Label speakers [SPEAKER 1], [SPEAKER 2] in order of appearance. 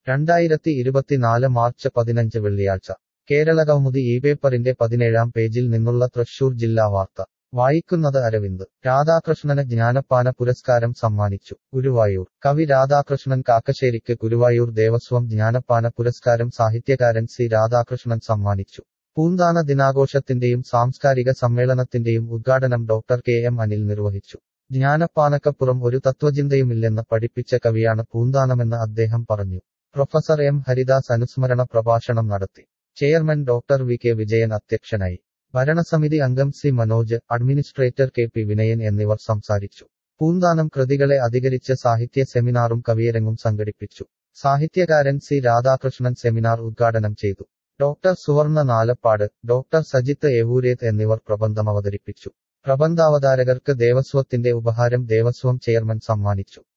[SPEAKER 1] രണ്ടായിരത്തി ഇരുപത്തിനാല് മാർച്ച് പതിനഞ്ച് വെള്ളിയാഴ്ച കേരള കൗമുദി ഈ പേപ്പറിന്റെ പതിനേഴാം പേജിൽ നിന്നുള്ള തൃശൂർ ജില്ലാ വാർത്ത വായിക്കുന്നത് അരവിന്ദ് രാധാകൃഷ്ണന് ജ്ഞാനപ്പാന പുരസ്കാരം സമ്മാനിച്ചു ഗുരുവായൂർ കവി രാധാകൃഷ്ണൻ കാക്കശ്ശേരിക്ക് ഗുരുവായൂർ ദേവസ്വം ജ്ഞാനപ്പാന പുരസ്കാരം സാഹിത്യകാരൻ സി രാധാകൃഷ്ണൻ സമ്മാനിച്ചു പൂന്താന ദിനാഘോഷത്തിന്റെയും സാംസ്കാരിക സമ്മേളനത്തിന്റെയും ഉദ്ഘാടനം ഡോക്ടർ കെ എം അനിൽ നിർവഹിച്ചു ജ്ഞാനപ്പാനക്കപ്പുറം ഒരു തത്വചിന്തയുമില്ലെന്ന് പഠിപ്പിച്ച കവിയാണ് പൂന്താനമെന്ന് അദ്ദേഹം പറഞ്ഞു പ്രൊഫസർ എം ഹരിദാസ് അനുസ്മരണ പ്രഭാഷണം നടത്തി chairman doctor V K Vijayan അധ്യക്ഷനായി ഭരണസമിതി അംഗം C Manoj administrator K P Vinayan എന്നിവർ സംസാരിച്ചു പൂന്താനം കൃതികളെ അധികരിച്ച് സാഹിത്യ സെമിനാറും കവിയരങ്ങും സംഘടിപ്പിച്ചു സാഹിത്യകാരൻ സി രാധാകൃഷ്ണൻ സെമിനാർ ഉദ്ഘാടനം ചെയ്തു ഡോക്ടർ സുവർണ നാലപ്പാട് ഡോക്ടർ സജിത്ത് എവൂരേത്ത് എന്നിവർ പ്രബന്ധം അവതരിപ്പിച്ചു പ്രബന്ധാവതാരകർക്ക് ദേവസ്വത്തിന്റെ ഉപഹാരം ദേവസ്വം ചെയർമാൻ സമ്മാനിച്ചു